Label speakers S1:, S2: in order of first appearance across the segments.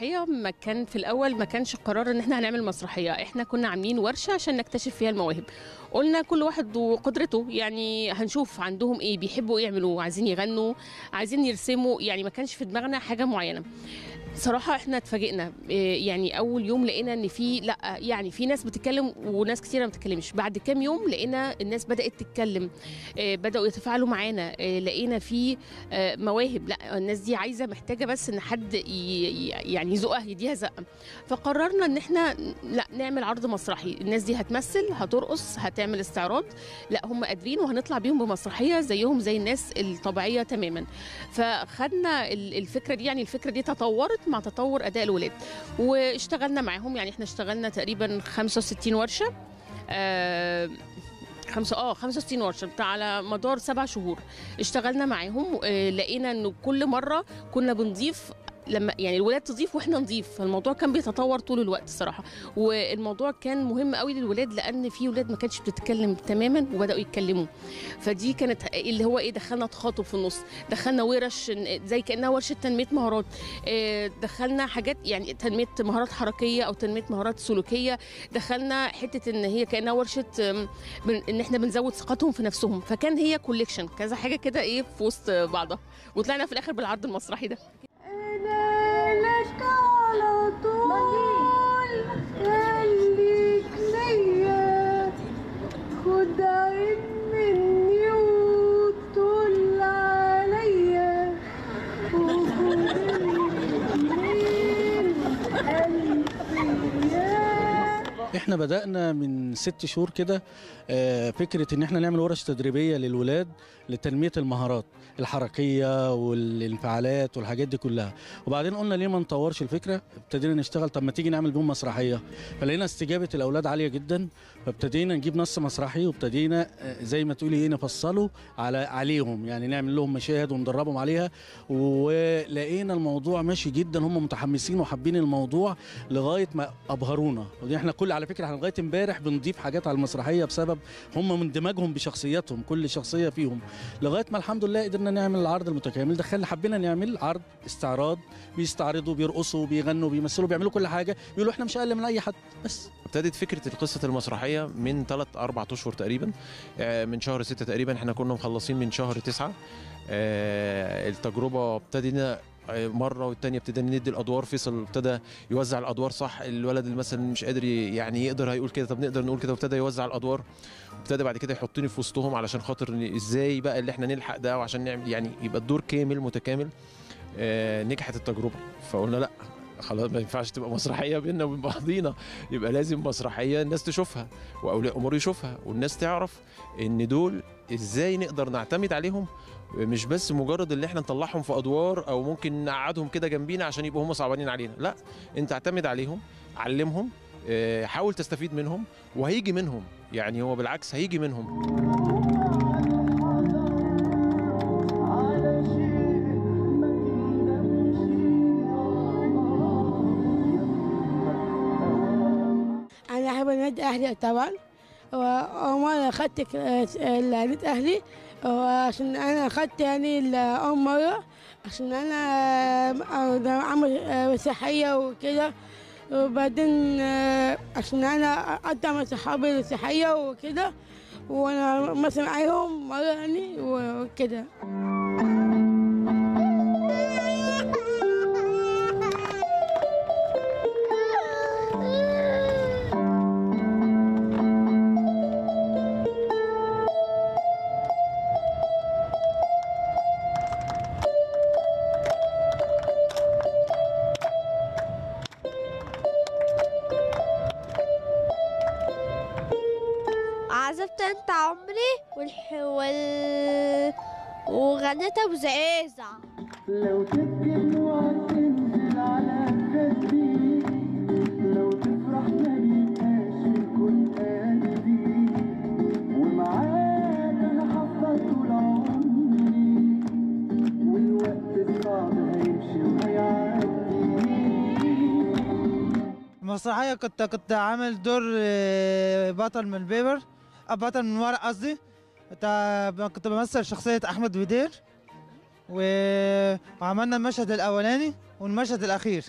S1: المسرحيه ما كان في الاول ما كانش قرار ان احنا هنعمل مسرحيه احنا كنا عاملين ورشه عشان نكتشف فيها المواهب قلنا كل واحد وقدرته يعني هنشوف عندهم ايه بيحبوا ايه يعملوا عايزين يغنوا عايزين يرسموا يعني ما كانش في دماغنا حاجه معينه صراحة احنا اتفاجئنا إيه يعني أول يوم لقينا إن في لا يعني في ناس بتتكلم وناس كتيرة ما بتتكلمش، بعد كام يوم لقينا الناس بدأت تتكلم إيه بدأوا يتفاعلوا معانا إيه لقينا في آه، مواهب لا الناس دي عايزة محتاجة بس إن حد ي- ي- يعني يزقها يديها زقة، فقررنا إن احنا لا نعمل عرض مسرحي، الناس دي هتمثل هترقص هتعمل استعراض، لا هم قادرين وهنطلع بيهم بمسرحية زيهم زي الناس الطبيعية تماما. فخدنا ال- الفكره دي يعني الفكره دي تطورت مع تطور اداء الولاد واشتغلنا معاهم يعني احنا اشتغلنا تقريبا 65 ورشه آه خمسة اه 65 ورشه بتاع على مدار سبع شهور اشتغلنا معاهم آه لقينا انه كل مره كنا بنضيف لما يعني الولاد تضيف واحنا نضيف فالموضوع كان بيتطور طول الوقت الصراحه والموضوع كان مهم قوي للولاد لان في ولاد ما كانتش بتتكلم تماما وبداوا يتكلموا فدي كانت اللي هو ايه دخلنا تخاطب في النص دخلنا ورش زي كانها ورشه تنميه مهارات آه، دخلنا حاجات يعني تنميه مهارات حركيه او تنميه مهارات سلوكيه دخلنا حته ان هي كانها ورشه آم، بن- ان احنا بنزود ثقتهم في نفسهم فكان هي كوليكشن كذا حاجه كده ايه في وسط بعضها وطلعنا في الاخر بالعرض المسرحي ده
S2: لك على طول خليك ليا خد عين مني وطول عليا وخد الاتنين ألفيا
S3: احنا بدأنا من ست شهور كده آه، فكرة ان احنا نعمل ورش تدريبية للولاد لتنمية المهارات الحركية والانفعالات والحاجات دي كلها وبعدين قلنا ليه ما نطورش الفكرة ابتدينا نشتغل طب ما تيجي نعمل بيهم مسرحية فلقينا استجابة الاولاد عالية جدا فابتدينا نجيب نص مسرحي وابتدينا آه، زي ما تقولي ايه نفصله على عليهم يعني نعمل لهم مشاهد وندربهم عليها ولقينا الموضوع ماشي جدا هم متحمسين وحابين الموضوع لغايه ما ابهرونا ودي احنا كل على فكره احنا لغايه امبارح بنضيف حاجات على المسرحيه بسبب هم من دماغهم بشخصياتهم كل شخصيه فيهم لغايه ما الحمد لله قدرنا نعمل العرض المتكامل دخلنا حبينا نعمل عرض استعراض بيستعرضوا بيرقصوا بيغنوا بيمثلوا بيعملوا كل حاجه بيقولوا احنا مش اقل من اي حد بس
S4: ابتدت فكره القصه المسرحيه من ثلاث اربع اشهر تقريبا آه، من شهر ستة تقريبا احنا كنا مخلصين من شهر تسعة آه، التجربه ابتدينا آه، مره والتانيه ابتدينا ندي الادوار فيصل ابتدى يوزع الادوار صح الولد اللي مثلا مش قادر ي- يعني يقدر هيقول كده طب نقدر نقول كده وابتدى يوزع الادوار ابتدى بعد كده يحطني في وسطهم علشان خاطر إن ازاي بقى اللي احنا نلحق ده وعشان نعمل يعني يبقى الدور كامل متكامل آه، نجحت التجربه فقلنا لا خلاص ما ينفعش تبقى مسرحيه بينا وبين بعضينا يبقى لازم مسرحيه الناس تشوفها واولياء امور يشوفها والناس تعرف ان دول ازاي نقدر نعتمد عليهم مش بس مجرد اللي احنا نطلعهم في ادوار او ممكن نقعدهم كده جنبينا عشان يبقوا هم صعبانين علينا لا انت اعتمد عليهم علمهم آه، حاول تستفيد منهم وهيجي منهم يعني هو بالعكس هيجي منهم
S2: على شيء ما يندمش
S5: أنا أحب النادي أهلي طبعا وأول مرة أخدت ك- النادي أهلي وعشان أنا أخدت يعني ال- أول مرة عشان أنا أعمل صحية وكده وبعدين آه، عشان أنا أقدم مع صحابي الصحية وكده وأنا مثلا معاهم مرة يعني وكده
S6: عزفت انت عمري والح... وال... وغنيت ابو زقازع
S2: لو تبكي دموعك تنزل على خدي لو تفرح ما يبقاش الكل قلبي ومعاك انا هفضل طول عمري والوقت الصعب هيمشي وهيعدي
S7: المسرحية كنت كنت عامل دور آه، بطل من بيبر آه، بطل من ورق قصدي كنت كنت بمثل شخصية أحمد بدير و... وعملنا المشهد الأولاني والمشهد الأخير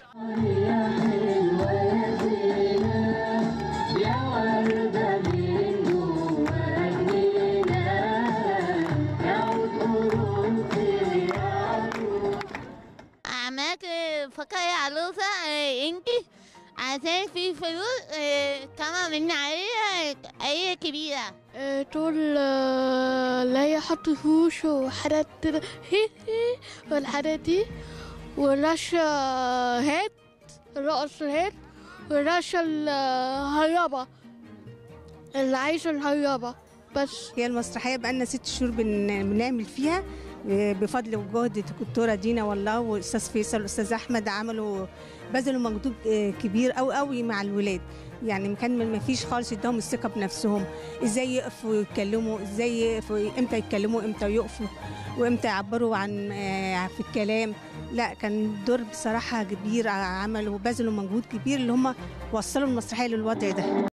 S8: عملت فقرة عروسة انتي عشان في فلوس كمان من عليها هي كبيرة
S6: طول اللي هي حط فوش وحاجات كده هي هي والحاجات دي ورشة هات رقص الهات ورشة الهربة اللي عايشة الهربة بس
S9: هي المسرحيه بقالنا ست شهور بن- بنعمل فيها بفضل وجهد الدكتوره دينا والله والاستاذ فيصل والاستاذ احمد عملوا بذلوا مجهود كبير قوي قوي مع الولاد يعني كان ما فيش خالص اداهم الثقه بنفسهم ازاي يقفوا يتكلموا ازاي يقفوا امتى يتكلموا امتى يقفوا وامتى يعبروا عن آه، في الكلام لا كان دور بصراحه كبير عملوا بذلوا مجهود كبير اللي هم وصلوا المسرحيه للوضع ده